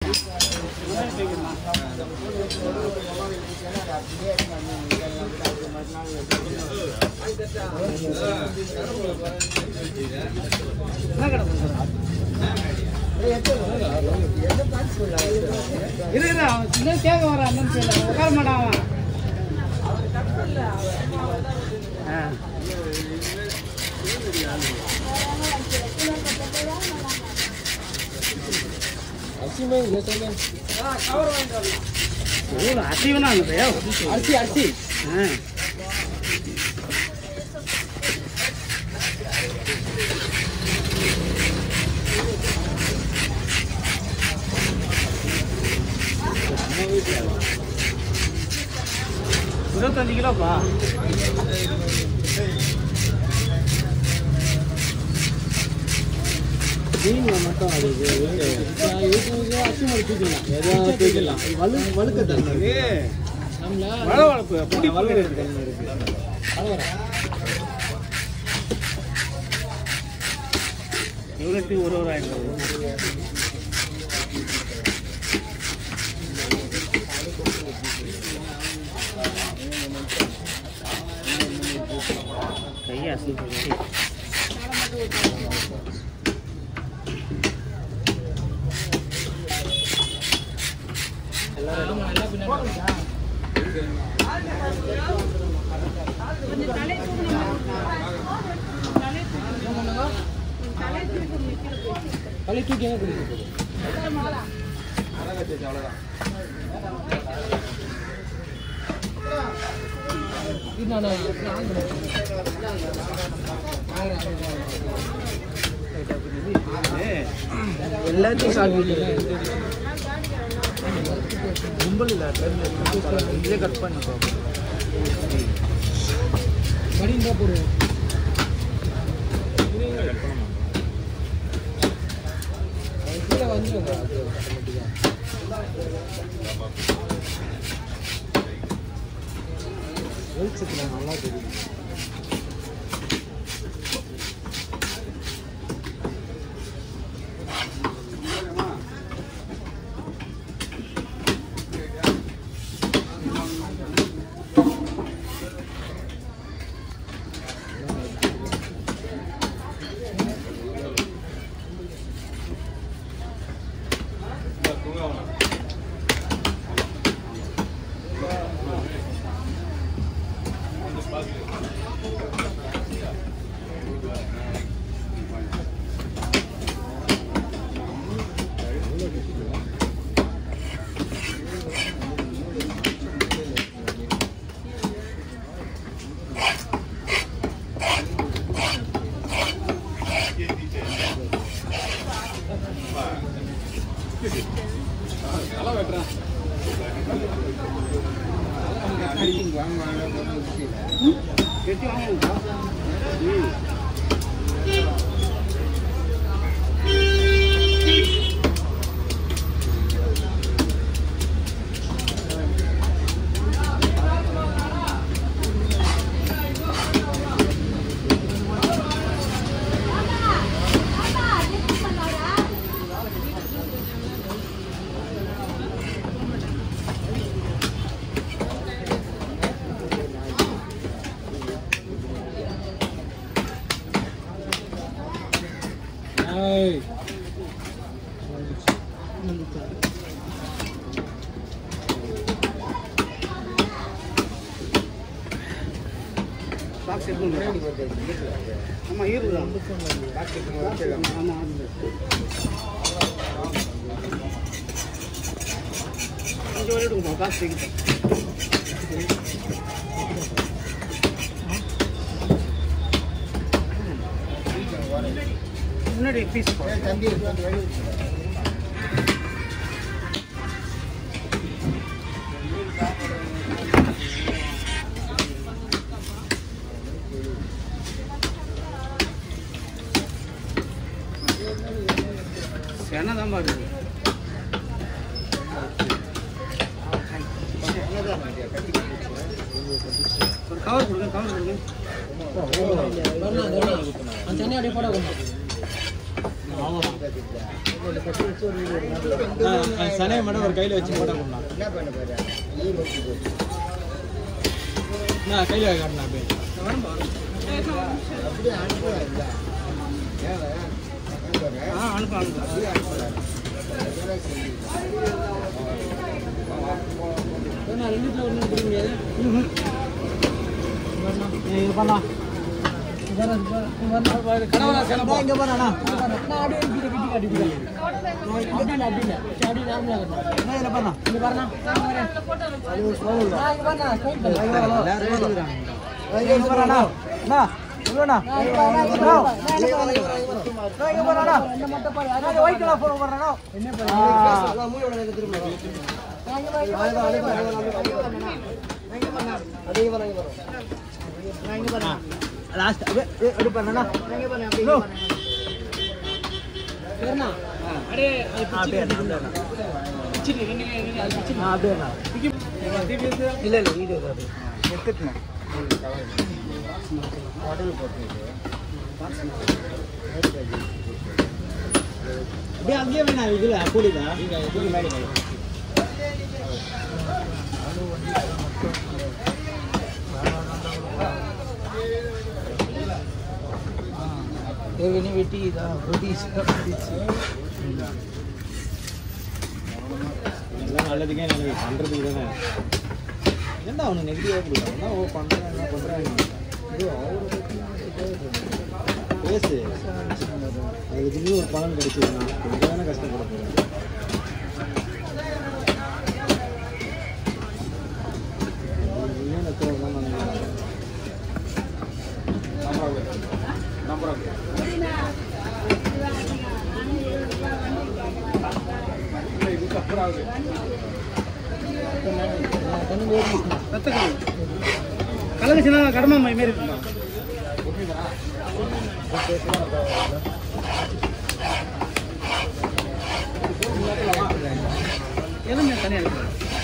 இரு இரு அவன் சின்ன கேட்க வரான் என்னன்னு தெரியல உட்கார மாட்டான் அவன் ஆ. எவ்வளோ அரிசி வேணா அரிசி அரிசி ஆ இருபத்தஞ்சு கிலோப்பா மீன் மட்டும் அது அரிசி மாதிரி தூக்கலாம் எதாவது தூக்கலாம் வலு வழுக்க தண்ணி நம்மள மழை வளர்ப்பு புடி வழுக்க தண்ணி இருக்கு கலவரா எவ்வளோத்துக்கு ஒரு ஒரு ஆயிரம் கையை அசைச்சு களி தூக்கி எங்க குடிக்க போகுது இது நான் எல்லாத்தையும் சாப்பிட்டு கும்பல் இல்லை இதே கட் பண்ணிக்கோ மடியும் தான் போடுவோம் அது கீழே வந்துருங்க அது ஆட்டோமேட்டிக்காக வெளிச்சத்தில் நல்லா தெரியுது கெட்டி வாங்க ஏய் பாக்ஸ் எடுத்து ஆமா இருக்குதான் ஆமா கொஞ்சம் வரை எடுக்குமா காசு தூக்கிட்டு முன்னாடி பீஸ் சென்னதான் பாருங்க ஒரு கவர் கொடுங்க கவர் கொடுங்க வரணும், வரணும். அந்த தண்ணி அப்படியே போட கொஞ்சம் அவ்வளோதான் சனையை மட்டும் ஒரு கையில் வச்சு போட்டா கொண்டா நான் கையில் காட்டினா அப்படியே ஆ அனுப்பு அனுப்பு நான் ரெண்டுத்துல ஒன்று கொடுக்க முடியாது இது பண்ணா கடவுளா சேலம் இங்க பாரு அண்ணா நான் அப்படியே கீழே கட்டி காட்டிக்கிறேன் அப்படின்னு அப்படின்னு அப்படி நார்மலா கட்டணும் நான் இதில் பண்ணா இங்க பாருண்ணா அது ஒரு ஸ்லோ இல்லை இங்க பாருண்ணா ஸ்ட்ரைட் பண்ணு இங்க பாருண்ணா அண்ணா இவ்வளோண்ணா இங்க பாருண்ணா இந்த மட்டும் பாரு அது ஒயிட் கலர் போட பாருண்ணா என்ன பாரு மூயோட திரும்ப லாஸ்ட் எப்படி பண்ணா அப்படியே அப்படியே பிச்சிட்டு ரெண்டு கை ரெண்டு அது பிச்சிட்டு அப்படியே இல்ல இல்ல வீடியோ அது எடுத்துட்டேன் அப்படியே அங்கேயே வேணாம் இதுல கூலிதா கூலி மேலே ஏற்கனவே வெட்டி இதான் வெட்டிச்சு எல்லாம் நல்லதுக்கே நல்லது பண்ணுறதுக்கு தானே என்ன அவனு நெகட்டிவாக கொடுக்குறான் ஓ பண்ணுறேன் என்ன பண்ணுறாங்க பேசு அதுக்கு இன்னும் ஒரு பலன் கிடைச்சதுன்னா கொஞ்சம் தானே கஷ்டப்பட போகிறேன் ரத்தக்கல் கலகுச்சுன்னா கடமை மை மாரி இருக்குமா எலும்பு தனியாக இருக்கு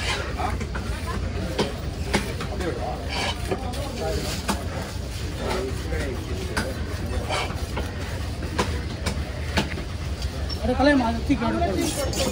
அட கலையமா அதை தூக்கி அடி போடு.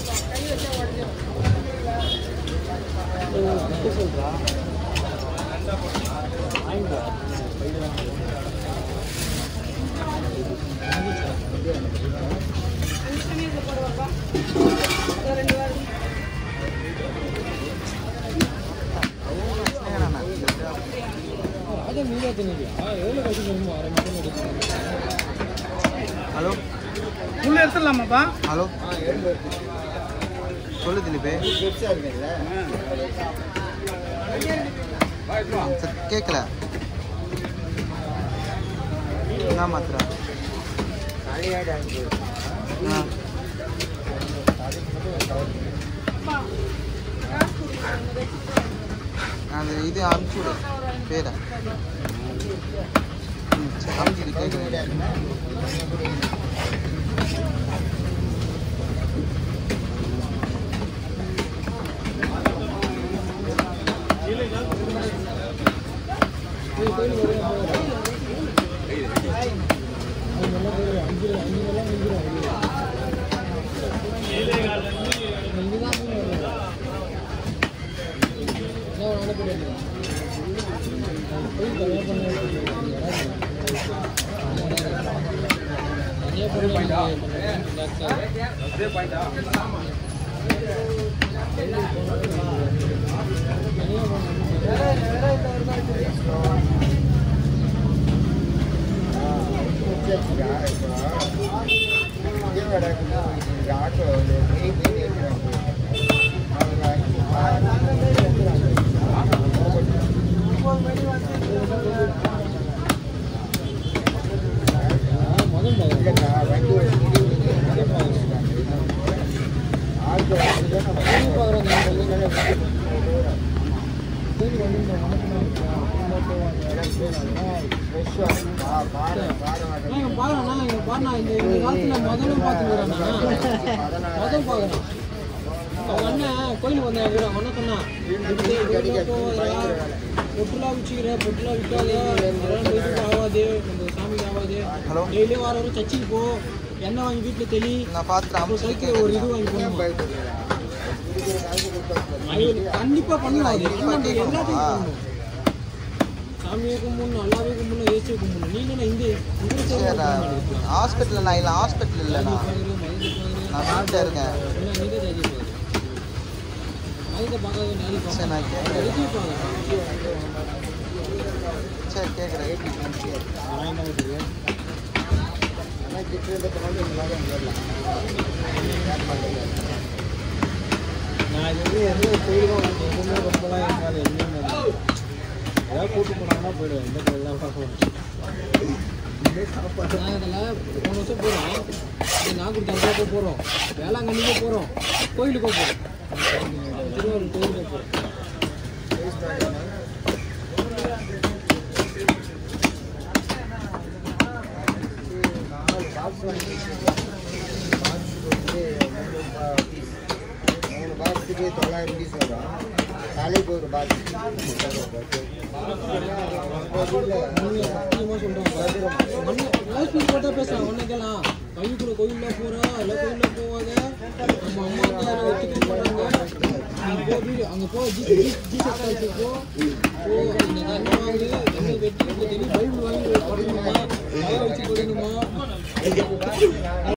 ஹலோ உள்ள எடுத்துடலாமாப்பா ஹலோ சொல்லு திலீபே சரி, கேட்கல என்ன மாத்திரா ஆ. அந்த இது அனுப்பிச்சு விடு பேரை ம் சரி அனுப்பிச்சு கேட்குறேன் பாருண்ணா இங்க பாருண்ணா இந்த இந்த காலத்துல முதலும் பார்த்துக்கிறாண்ணா முதல் பார்க்குறான் அவன் அண்ணன் கோயிலுக்கு வந்தேன் கூட அவன் அண்ணன் சொன்னான் இப்படி இப்படி போ, இதெல்லாம் பொட்டுலாம் வச்சுக்கிற பொட்டுலாம் விற்காத அதெல்லாம் இதுக்கு ஆகாது நம்ம சாமிக்கு ஆகாது டெய்லியும் வார வாரம் சர்ச்சுக்கு போ எண்ணெய் வாங்கி வீட்டில் தெளி நான் பார்த்துட்டு அப்புறம் அமுச்சு கைக்கு ஒரு இது வாங்கி போடணும் அது கண்டிப்பா பண்ணணும் அது எல்லாமே எல்லாத்தையும் பண்ணணும் சாமியை கும்பிடணும் அல்லாவே கும்பிடணும் ஏசியை கும்பிடணும் நீ என்ன இந்த இந்த சைடு சரி ஹாஸ்பிட்டலில் நான் இல்லை ஹாஸ்பிட்டல் இல்லைண்ணா நான் வீட்டில் இருக்கேன் சரி நான் கேட்குறேன் சரி கேட்குறேன் நான் இது வந்து எந்த கோயிலும் எதுவுமே ரொம்பலாம் இருக்காது எங்கேயுமே ஏதாவது கூட்டு போனாங்கன்னா போயிடுவேன் எந்த கோயிலாம் பார்ப்போம் நாங்கள் இதில் போன வருஷம் போகிறோம் நாகூர் தர்காவுக்கு போகிறோம் வேளாங்கண்ணிக்கு போகிறோம் கோயிலுக்கு போகிறோம் திருவாரூர் கோயிலுக்கு போகிறோம் மூணு பாக்ஸுக்கு தொள்ளாயிரம் பீஸ் வரும் தலைக்கு ஒரு பாக்ஸ் சத்தியமாக சொல்கிறோம் மண்ணு லைஃப் போட்டால் பேசலாம் ஒன்றைக்கெல்லாம் பையக்குள்ள கோயிலில் போகிறோம் எல்லாம் கோயிலில் போவாங்க நம்ம அம்மா அப்பா யாரும் ஒத்துக்க மாட்டாங்க அங்கே போ வீடு அங்கே போ ஜி ஜி ஜீசஸ் கிரைஸ்ட் போ போ இந்த எண்ணெய் வாங்கி எண்ணெய் வெட்டி இங்கே தெளி பைபிள் வாங்கி படிக்கணுமா வச்சு படிக்கணுமா